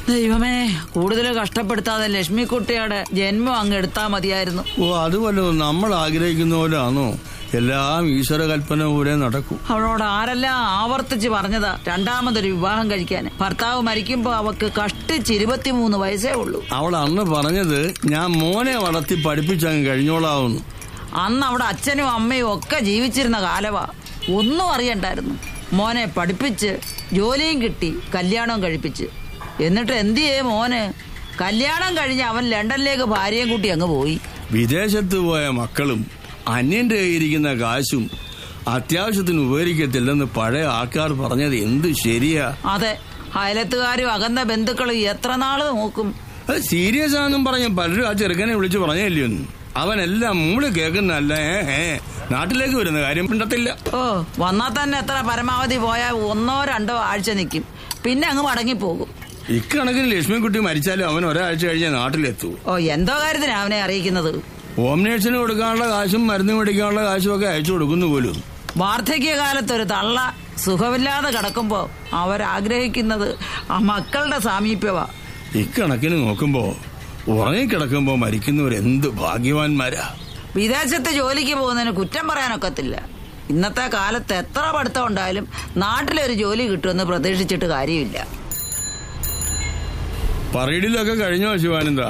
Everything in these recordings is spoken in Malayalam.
ദൈവമേ കൂടുതൽ കഷ്ടപ്പെടുത്താതെ ലക്ഷ്മിക്കുട്ടിയുടെ ജന്മം അങ്ങ് എടുത്താ മതിയായിരുന്നു ഓ അത് വല്ലതും നമ്മൾ ആഗ്രഹിക്കുന്ന പോലെയാണോ എല്ലാം ഈശ്വര കൽപ്പന പോലെ നടക്കൂ അവളോട് ആരെല്ലാം ആവർത്തിച്ച് പറഞ്ഞതാ രണ്ടാമതൊരു വിവാഹം കഴിക്കാൻ ഭർത്താവ് മരിക്കുമ്പോ അവക്ക് കഷ്ടിച്ച് ഇരുപത്തിമൂന്ന് വയസ്സേ ഉള്ളൂ അവൾ അന്ന് പറഞ്ഞത് ഞാൻ മോനെ വളർത്തി പഠിപ്പിച്ചങ്ങ് കഴിഞ്ഞോളാവുന്നു അന്ന് അവിടെ അച്ഛനും അമ്മയും ഒക്കെ ജീവിച്ചിരുന്ന കാലവാ ഒന്നും അറിയണ്ടായിരുന്നു മോനെ പഠിപ്പിച്ച് ജോലിയും കിട്ടി കല്യാണവും കഴിപ്പിച്ച് എന്നിട്ട് എന്ത് ചെയ്യേ മോന് കല്യാണം കഴിഞ്ഞ് അവൻ ലണ്ടനിലേക്ക് ഭാര്യയും കൂട്ടി അങ്ങ് പോയി വിദേശത്ത് പോയ മക്കളും അന്യന്റെ കയ്യിരിക്കുന്ന കാശും അത്യാവശ്യത്തിന് ഉപകരിക്കത്തില്ലെന്ന് പഴയ ആൾക്കാർ പറഞ്ഞത് എന്ത് ശരിയാ അതെ അയലത്തുകാരും അകന്ന ബന്ധുക്കളും എത്ര നാള് നോക്കും അത് സീരിയസ് ആണെന്നും പറഞ്ഞ് പലരും ആ ചെറുക്കനെ വിളിച്ച് പറഞ്ഞില്ലേ ഒന്ന് അവനെല്ലാം മൂള് കേൾക്കുന്നല്ല ഏ ഏ നാട്ടിലേക്ക് വരുന്ന കാര്യം പിണ്ടത്തില്ല ഓ വന്നാൽ തന്നെ എത്ര പരമാവധി പോയാൽ ഒന്നോ രണ്ടോ ആഴ്ച നിൽക്കും പിന്നെ അങ്ങ് മടങ്ങിപ്പോകും ഇക്കണക്കിന് ലക്ഷ്മിക്കുട്ടി മരിച്ചാലും അവൻ ഒരാഴ്ച കഴിഞ്ഞേ നാട്ടിലെത്തൂ ഓ എന്തോ കാര്യത്തിനാ അവനെ അറിയിക്കുന്നത് ഹോം നേഴ്സിന് കൊടുക്കാനുള്ള കാശും മരുന്ന് മേടിക്കാനുള്ള കാശും ഒക്കെ അയച്ചു കൊടുക്കുന്നു പോലും വാർദ്ധക്യകാലത്ത് ഒരു തള്ള സുഖമില്ലാതെ കിടക്കുമ്പോ അവരാഗ്രഹിക്കുന്നത് ആ മക്കളുടെ സാമീപ്യവാ ഇക്കണക്കിന് നോക്കുമ്പോ ഉറങ്ങിക്കിടക്കുമ്പോ മരിക്കുന്നവർ എന്ത് ഭാഗ്യവാന്മാരാ വിദേശത്ത് ജോലിക്ക് പോകുന്നതിന് കുറ്റം പറയാനൊക്കത്തില്ല ഇന്നത്തെ കാലത്ത് എത്ര പഠിത്തം ഉണ്ടായാലും നാട്ടിലൊരു ജോലി കിട്ടുമെന്ന് പ്രതീക്ഷിച്ചിട്ട് കാര്യമില്ല പറയിടിലൊക്കെ കഴിഞ്ഞോ ശിവാനന്ദ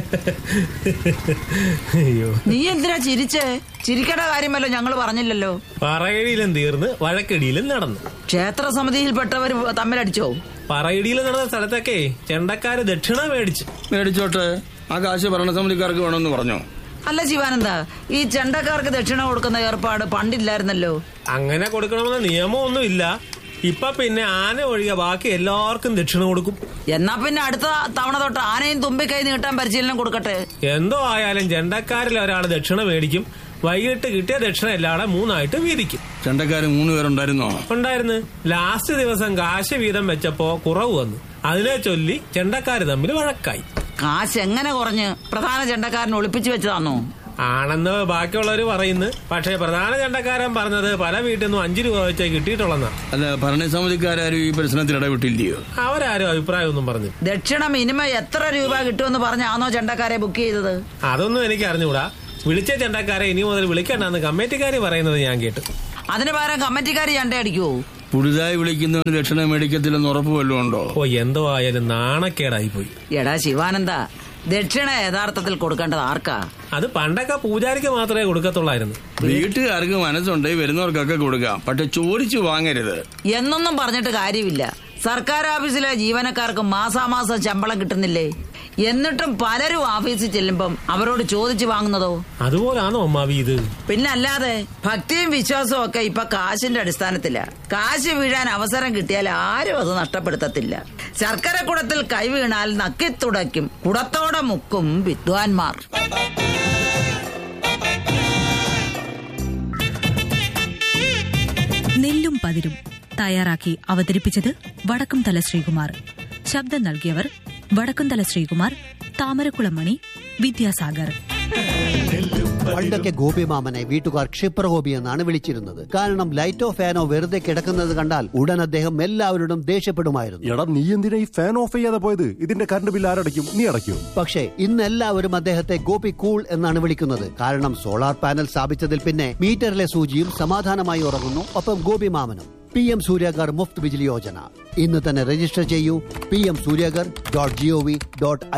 അയ്യോ നീ എന്തിനാ ചിരിച്ചേ ചിരിക്കേണ്ട കാര്യമല്ലോ ഞങ്ങൾ പറഞ്ഞില്ലല്ലോ പറയടിയിലും തീർന്ന് വഴക്കടിയിലും നടന്നു ക്ഷേത്ര സമിതിയിൽപ്പെട്ടവർ തമ്മിലടിച്ചോ പറയടിയിൽ നടന്ന സ്ഥലത്തൊക്കെ ചെണ്ടക്കാര് ദക്ഷിണ മേടിച്ചു മേടിച്ചോട്ടെ ആ കാശ് ഭരണസമിതിക്കാർക്ക് വേണമെന്ന് പറഞ്ഞോ അല്ല ശിവാനന്ദ ഈ ചെണ്ടക്കാർക്ക് ദക്ഷിണ കൊടുക്കുന്ന ഏർപ്പാട് പണ്ടില്ലായിരുന്നല്ലോ അങ്ങനെ കൊടുക്കണമെന്ന നിയമമൊന്നുമില്ല ഇപ്പൊ പിന്നെ ആന ഒഴികെ ബാക്കി എല്ലാവർക്കും ദക്ഷിണ കൊടുക്കും എന്നാ പിന്നെ അടുത്ത തവണ തൊട്ട് ആനയും തുമ്പിക്കൈ നീട്ടാൻ പരിശീലനം കൊടുക്കട്ടെ എന്തോ ആയാലും ചെണ്ടക്കാരിൽ ഒരാൾ ദക്ഷിണ മേടിക്കും വൈകിട്ട് കിട്ടിയ ദക്ഷിണ എല്ലാടെ മൂന്നായിട്ട് വീതിക്കും ചെണ്ടക്കാര് മൂന്ന് പേരുണ്ടായിരുന്നോ ഉണ്ടായിരുന്നു ലാസ്റ്റ് ദിവസം കാശ് വീതം വെച്ചപ്പോ കുറവ് വന്നു അതിനെ ചൊല്ലി ചെണ്ടക്കാര് തമ്മിൽ വഴക്കായി കാശ് എങ്ങനെ കുറഞ്ഞ് പ്രധാന ചെണ്ടക്കാരൻ ഒളിപ്പിച്ചു വെച്ചതാണോ ആണെന്ന് ബാക്കിയുള്ളവർ പറയുന്നു പക്ഷേ പ്രധാന ചെണ്ടക്കാരൻ പറഞ്ഞത് പല വീട്ടിൽ നിന്നും അഞ്ചു രൂപ വെച്ചേ കിട്ടിയിട്ടുള്ളെന്നാ അല്ല ഭരണസമിതിക്കാരും ഈ പ്രശ്നത്തിൽ ഇടപെട്ടില്ലയോ അവരാരും അഭിപ്രായമൊന്നും പറഞ്ഞു ദക്ഷിണ മിനിമം എത്ര രൂപ കിട്ടുമെന്ന് പറഞ്ഞാണോ ചെണ്ടക്കാരെ ബുക്ക് ചെയ്തത് അതൊന്നും എനിക്ക് അറിഞ്ഞുകൂടാ വിളിച്ച ചെണ്ടക്കാരെ ഇനി മുതൽ വിളിക്കണ്ടെന്ന് കമ്മിറ്റിക്കാര് പറയുന്നത് ഞാൻ കേട്ടു അതിന് പകരം കമ്മിറ്റിക്കാർ ചെണ്ട അടിക്കുവോ പുതുതായി വിളിക്കുന്നവന് ദക്ഷിണ മേടിക്കത്തില്ലെന്ന് ഉറപ്പ് വല്ലതും ഉണ്ടോ ഓ എന്തോ ആയാലും നാണക്കേടായി പോയി എടാ ശിവാനന്ദ ദക്ഷിണ യഥാർത്ഥത്തിൽ കൊടുക്കേണ്ടത് ആർക്കാ അത് പണ്ടൊക്കെ പൂജാരിക്ക് മാത്രമേ കൊടുക്കത്തുള്ളായിരുന്നു വീട്ടുകാർക്ക് മനസ്സുണ്ടെങ്കിൽ വരുന്നവർക്കൊക്കെ കൊടുക്കാം പക്ഷെ ചോദിച്ചു വാങ്ങരുത് എന്നൊന്നും പറഞ്ഞിട്ട് കാര്യമില്ല സർക്കാർ ഓഫീസിലെ ജീവനക്കാർക്ക് മാസാമാസം ശമ്പളം കിട്ടുന്നില്ലേ എന്നിട്ടും പലരും ഓഫീസിൽ ചെല്ലുമ്പം അവരോട് ചോദിച്ചു വാങ്ങുന്നതോ അതുപോലാണോ അമ്മാവി ഇത് പിന്നെ അല്ലാതെ ഭക്തിയും വിശ്വാസവും ഒക്കെ ഇപ്പൊ കാശിന്റെ അടിസ്ഥാനത്തില കാശ് വീഴാൻ അവസരം കിട്ടിയാൽ ആരും അത് നഷ്ടപ്പെടുത്തത്തില്ല ശർക്കര കുടത്തിൽ കൈ വീണാൽ നക്കിത്തുടയ്ക്കും കുടത്തോടെ മുക്കും വിദ്വാൻമാർ നെല്ലും പതിരും തയ്യാറാക്കി അവതരിപ്പിച്ചത് വടക്കുംതല ശ്രീകുമാർ ശബ്ദം നൽകിയവർ വടക്കുംതല ശ്രീകുമാർ താമരക്കുളം മണി വിദ്യാസാഗർ പണ്ടൊക്കെ ഗോപിമാമനെ വീട്ടുകാർ ക്ഷിപ്രഗോപി എന്നാണ് വിളിച്ചിരുന്നത് കാരണം ലൈറ്റോ ഫാനോ വെറുതെ കിടക്കുന്നത് കണ്ടാൽ ഉടൻ അദ്ദേഹം എല്ലാവരോടും ദേഷ്യപ്പെടുമായിരുന്നു എടാ നീ എന്തിനാ ഈ ഫാൻ ഓഫ് ചെയ്യാതെ പോയത് ഇതിന്റെ കറണ്ട് ബില്ല് ആരടയ്ക്കും നീ അടയ്ക്കും പക്ഷേ ഇന്ന് എല്ലാവരും അദ്ദേഹത്തെ ഗോപി കൂൾ എന്നാണ് വിളിക്കുന്നത് കാരണം സോളാർ പാനൽ സ്ഥാപിച്ചതിൽ പിന്നെ മീറ്ററിലെ സൂചിയും സമാധാനമായി ഉറങ്ങുന്നു ഒപ്പം ഗോപിമാമനും പി എം സൂര്യാഗർ മുഫ്ത് ബിജിലി യോജന ഇന്ന് തന്നെ രജിസ്റ്റർ ചെയ്യൂ P M സൂര്യാഗർ dot G O V dot